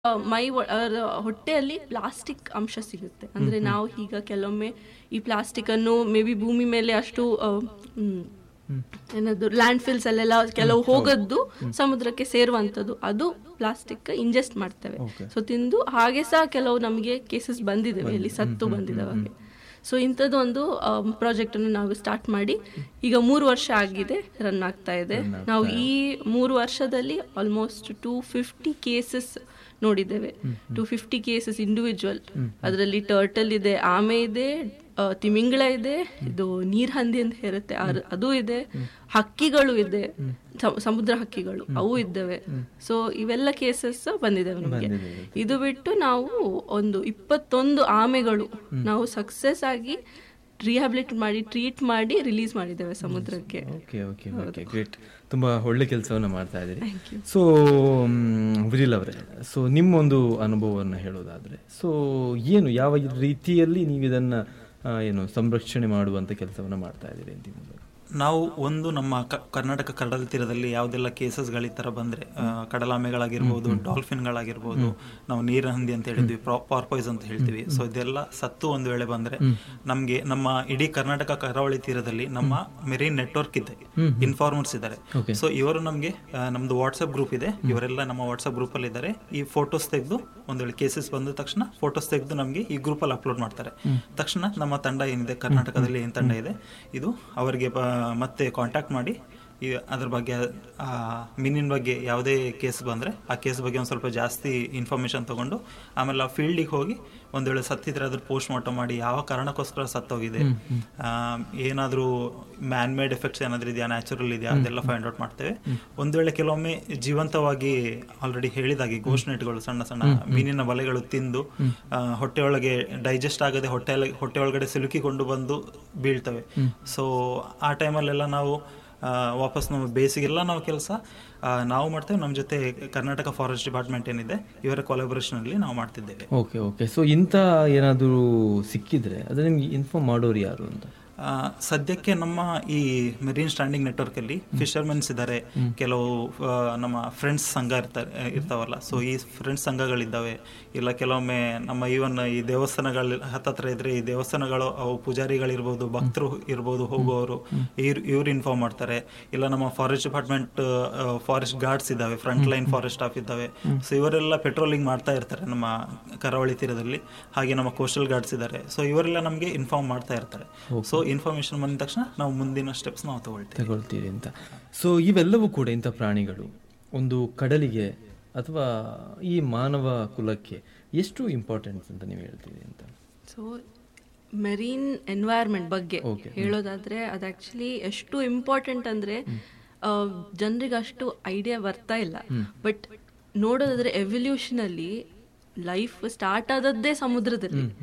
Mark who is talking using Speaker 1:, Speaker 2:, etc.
Speaker 1: ಮೈ ಒ- ಅವರ ಹೊಟ್ಟೆಯಲ್ಲಿ ಪ್ಲಾಸ್ಟಿಕ್ ಅಂಶ ಸಿಗುತ್ತೆ ಅಂದ್ರೆ ನಾವು ಈಗ ಕೆಲವೊಮ್ಮೆ ಈ ಪ್ಲಾಸ್ಟಿಕ್ ಅನ್ನು ಮೇ ಬಿ ಭೂಮಿ ಮೇಲೆ ಅಷ್ಟು ಆ, ಹ್ಮ್, ಏನದು ಲ್ಯಾಂಡ್ ಫಿಲ್ಸ್ ಅಲ್ಲೆಲ್ಲ ಕೆಲವು ಹೋಗದ್ದು ಸಮುದ್ರಕ್ಕೆ ಸೇರುವಂತದ್ದು ಅದು ಪ್ಲಾಸ್ಟಿಕ್ ಇಂಜೆಸ್ಟ್ ಮಾಡ್ತೇವೆ ಸೊ ತಿಂದು ಹಾಗೆ ಸಹ ಕೆಲವು ನಮಗೆ ಕೇಸಸ್ ಬಂದಿದ್ದಾವೆ ಇಲ್ಲಿ ಸತ್ತು ಬಂದಿದ್ದಾವೆ ಸೊ ಇಂಥದ್ದು ಒಂದು ಪ್ರಾಜೆಕ್ಟ್ ಅನ್ನು ನಾವು ಸ್ಟಾರ್ಟ್ ಮಾಡಿ ಈಗ ಮೂರು ವರ್ಷ ಆಗಿದೆ ರನ್ ಆಗ್ತಾ ಇದೆ ನಾವು ಈ ಮೂರು ವರ್ಷದಲ್ಲಿ ಆಲ್ಮೋಸ್ಟ್ ಟು ಫಿಫ್ಟಿ ಕೇಸಸ್ ನೋಡಿದ್ದೇವೆ ಟು ಫಿಫ್ಟಿ ಕೇಸಸ್ ಇಂಡಿವಿಜುವಲ್ ಅದರಲ್ಲಿ ಟರ್ಟಲ್ ಇದೆ ಆಮೆ ಇದೆ ಆ, ತಿಮಿಂಗಳ ಇದೆ ಇದು ನೀರ್ ಹಂದಿ ಅಂತ ಇರುತ್ತೆ ಅರ್- ಅದು ಇದೆ ಹಕ್ಕಿಗಳು ಇದೆ ಸ- ಸಮುದ್ರ ಹಕ್ಕಿಗಳು ಅವು ಇದ್ದಾವೆ ಸೊ ಇವೆಲ್ಲ ಕೇಸಸ್ ಬಂದಿದ್ದಾವೆ ನಮಗೆ ಇದು ಬಿಟ್ಟು ನಾವು ಒಂದು ಇಪ್ಪತ್ತೊಂದು ಆಮೆಗಳು ನಾವು ಸಕ್ಸಸ್ ಆಗಿ ರಿಹ್ಯಾಬಿಲಿಟ್ ಮಾಡಿ ಟ್ರೀಟ್ ಮಾಡಿ ರಿಲೀಸ್ ಮಾಡಿದ್ದೇವೆ ಸಮುದ್ರಕ್ಕೆ
Speaker 2: ಓಕೆ ಓಕೆ ಓಕೆ ಗ್ರೇಟ್ ತುಂಬ ಒಳ್ಳೆ ಕೆಲಸವನ್ನು ಮಾಡ್ತಾ ಇದ್ದೀರಿ ಸೊ ವಿಜಿಲ್ ಅವರೇ ಸೊ ನಿಮ್ಮೊಂದು ಅನುಭವವನ್ನು ಹೇಳೋದಾದರೆ ಸೊ ಏನು ಯಾವ ರೀತಿಯಲ್ಲಿ ನೀವು ಇದನ್ನು ಏನು ಸಂರಕ್ಷಣೆ ಮಾಡುವಂಥ ಕೆಲಸವನ್ನು ಮಾಡ್ತಾ ಇದ್ದೀರಿ ಅಂತ ಈ ಮೂಲಕ
Speaker 3: ನಾವು ಒಂದು ನಮ್ಮ ಕ- ಕರ್ನಾಟಕ ಕಡಲ ತೀರದಲ್ಲಿ ಯಾವುದೆಲ್ಲ ಕೇಸಸ್ಗಳು ಈ ಥರ ಬಂದರೆ ಕಡಲಾಮೆಗಳಾಗಿರ್ಬೋದು ಡಾಲ್ಫಿನ್ಗಳಾಗಿರ್ಬೋದು ನಾವು ನೀರ ಹಂದಿ ಅಂತ ಹೇಳಿದ್ವಿ ಪಾರ್ಪಾಯ್ಸ್ ಅಂತ ಹೇಳ್ತೀವಿ ಸೊ ಇದೆಲ್ಲ ಸತ್ತು ಒಂದು ವೇಳೆ ಬಂದರೆ ನಮಗೆ ನಮ್ಮ ಇಡೀ ಕರ್ನಾಟಕ ಕರಾವಳಿ ತೀರದಲ್ಲಿ ನಮ್ಮ ಮೆರೀನ್ ನೆಟ್ವರ್ಕ್ ಇದೆ ಇನ್ಫಾರ್ಮರ್ಸ್ ಇದ್ದಾರೆ ಸೊ ಇವರು ನಮಗೆ ನಮ್ದು ವಾಟ್ಸಪ್ ಗ್ರೂಪ್ ಇದೆ ಇವರೆಲ್ಲ ನಮ್ಮ ವಾಟ್ಸಪ್ ಗ್ರೂಪಲ್ಲಿ ಇದ್ದಾರೆ ಈ ಫೋಟೋಸ್ ತೆಗೆದು ಒಂದು ವೇಳೆ ಕೇಸಸ್ ಬಂದ ತಕ್ಷಣ ಫೋಟೋಸ್ ತೆಗೆದು ನಮಗೆ ಈ ಗ್ರೂಪಲ್ಲಿ ಅಪ್ಲೋಡ್ ಮಾಡ್ತಾರೆ ತಕ್ಷಣ ನಮ್ಮ ತಂಡ ಏನಿದೆ ಕರ್ನಾಟಕದಲ್ಲಿ ಏನು ತಂಡ ಇದೆ ಇದು ಅವರಿಗೆ ಬ- ಮತ್ತೆ ಕಾಂಟ್ಯಾಕ್ಟ್ ಮಾಡಿ ಈ ಅದ್ರ ಬಗ್ಗೆ ಆ ಮೀನಿನ ಬಗ್ಗೆ ಯಾವುದೇ ಕೇಸ್ ಬಂದರೆ ಆ ಕೇಸ್ ಬಗ್ಗೆ ಒಂದು ಸ್ವಲ್ಪ ಜಾಸ್ತಿ ಇನ್ಫಾರ್ಮೇಷನ್ ತಗೊಂಡು ಆಮೇಲೆ ಆ ಫೀಲ್ಡಿಗೆ ಹೋಗಿ ಒಂದು ವೇಳೆ ಸತ್ತಿದ್ರೆ ಅದ್ರ ಪೋಸ್ಟ್ ಮಾರ್ಟಮ್ ಮಾಡಿ ಯಾವ ಕಾರಣಕ್ಕೋಸ್ಕರ ಸತ್ತೋಗಿದೆ ಏನಾದರೂ ಮ್ಯಾನ್ ಮೇಡ್ ಎಫೆಕ್ಟ್ಸ್ ಏನಾದರೂ ಇದೆಯಾ ನ್ಯಾಚುರಲ್ ಇದೆಯಾ ಅದೆಲ್ಲ ಫೈಂಡ್ ಔಟ್ ಮಾಡ್ತೇವೆ ಒಂದು ವೇಳೆ ಕೆಲವೊಮ್ಮೆ ಜೀವಂತವಾಗಿ ಆಲ್ರೆಡಿ ಹೇಳಿದಾಗೆ ಗೋಸ್ಟ್ ನೆಟ್ಗಳು ಸಣ್ಣ ಸಣ್ಣ ಮೀನಿನ ಬಲೆಗಳು ತಿಂದು ಆ, ಹೊಟ್ಟೆಯೊಳಗೆ ಡೈಜೆಸ್ಟ್ ಆಗದೆ ಹೊಟ್ಟೆ ಹೊಟ್ಟೆ ಒಳಗಡೆ ಸಿಲುಕಿಕೊಂಡು ಬಂದು ಬೀಳ್ತವೆ ಸೊ ಆ ಟೈಮಲ್ಲೆಲ್ಲ ನಾವು ಆ, ವಾಪಸ್ ನಮ್ಮ ಬೇಸಿಗೆಲ್ಲ ನಾವು ಕೆಲಸ ನಾವು ಮಾಡ್ತೇವೆ ನಮ್ಮ ಜೊತೆ ಕರ್ನಾಟಕ ಫಾರೆಸ್ಟ್ ಡಿಪಾರ್ಟ್ಮೆಂಟ್ ಏನಿದೆ ಇವರ ಕೊಲಾಬರೇಷನಲ್ಲಿ ನಾವು ಮಾಡ್ತಿದ್ದೇವೆ
Speaker 2: ಓಕೆ ಓಕೆ ಸೊ ಇಂಥ ಏನಾದರೂ ಸಿಕ್ಕಿದ್ರೆ ಅದು ನಿಮ್ಗೆ ಇನ್ಫಾರ್ಮ್ ಮಾಡೋರು ಯಾರು ಅಂತ
Speaker 3: ಆ, ಸದ್ಯಕ್ಕೆ ನಮ್ಮ ಈ ಮೆರೀನ್ ಸ್ಟ್ಯಾಂಡಿಂಗ್ ನೆಟ್ವರ್ಕ್ ಅಲ್ಲಿ ಫಿಶರ್ಮೆನ್ಸ್ ಇದ್ದಾರೆ ಕೆಲವು ಆ, ನಮ್ಮ ಫ್ರೆಂಡ್ಸ್ ಸಂಘ ಇರ್ತಾರೆ ಇರ್ತಾವಲ್ಲ ಸೊ ಈ ಫ್ರೆಂಡ್ಸ್ ಸಂಘಗಳಿದ್ದಾವೆ ಇಲ್ಲ ಕೆಲವೊಮ್ಮೆ ನಮ್ಮ ಈವನ್ ಈ ದೇವಸ್ಥಾನಗಳ ಹತ್ತತ್ರ ಇದ್ರೆ ಈ ದೇವಸ್ಥಾನಗಳು ಅವು ಪೂಜಾರಿಗಳಿರ್ಬೋದು ಭಕ್ತರು ಇರ್ಬೋದು ಹೋಗುವವರು ಇವ್ರು ಇವ್ರು ಇನ್ಫಾರ್ಮ್ ಮಾಡ್ತಾರೆ ಇಲ್ಲ ನಮ್ಮ ಫಾರೆಸ್ಟ್ ಡಿಪಾರ್ಟ್ಮೆಂಟ್ ಫಾರೆಸ್ಟ್ ಗಾರ್ಡ್ಸ್ ಇದ್ದಾವೆ ಫ್ರಂಟ್ ಲೈನ್ ಫಾರೆಸ್ಟ್ ಸ್ಟಾಫ್ ಇದ್ದಾವೆ ಸೊ ಇವರೆಲ್ಲ ಪೆಟ್ರೋಲಿಂಗ್ ಮಾಡ್ತಾ ಇರ್ತಾರೆ ನಮ್ಮ ಕರಾವಳಿ ತೀರದಲ್ಲಿ ಹಾಗೆ ನಮ್ಮ ಕೋಸ್ಟಲ್ ಗಾರ್ಡ್ಸ್ ಇದ್ದಾರೆ ಸೊ ಇವರೆಲ್ಲ ನಮಗೆ ಇನ್ಫಾರ್ಮ್ ಮಾಡ್ತಾ ಇರ್ತಾರೆ ಸೊ ಇನ್ಫಾರ್ಮೇಶನ್ ಬಂದ ತಕ್ಷಣ ನಾವು ಮುಂದಿನ ಸ್ಟೆಪ್ಸ್ ನಾವು ತಗೊಳ್ತೀವಿ
Speaker 2: ತಗೊಳ್ತೀರಿ ಅಂತ ಸೊ ಇವೆಲ್ಲವೂ ಕೂಡ ಇಂಥ ಪ್ರಾಣಿಗಳು ಒಂದು ಕಡಲಿಗೆ ಅಥವಾ ಈ ಮಾನವ ಕುಲಕ್ಕೆ ಎಷ್ಟು ಇಂಪಾರ್ಟೆನ್ಸ್ ಅಂತ ನೀವು ಹೇಳ್ತೀರಿ ಅಂತ
Speaker 1: ಸೊ ಮೆರೀನ್ ಎನ್ವೈರ್ಮೆಂಟ್ ಬಗ್ಗೆ
Speaker 2: Okay.
Speaker 1: ಹೇಳೋದಾದ್ರೆ ಅದು ಆಕ್ಚುಲಿ ಎಷ್ಟು ಇಂಪಾರ್ಟೆಂಟ್ ಅಂದ್ರೆ ಜನರಿಗೆ ಅಷ್ಟು ಐಡಿಯಾ ಬರ್ತಾ ಇಲ್ಲ ಬಟ್ ನೋಡೋದಾದ್ರೆ ಎವಲ್ಯೂಷನ್ ಅಲ್ಲಿ ಲೈಫ್ ಸ್ಟಾರ್ಟ್ ಆದದ್ದೇ ಸಮುದ್ರದಲ್ಲಿ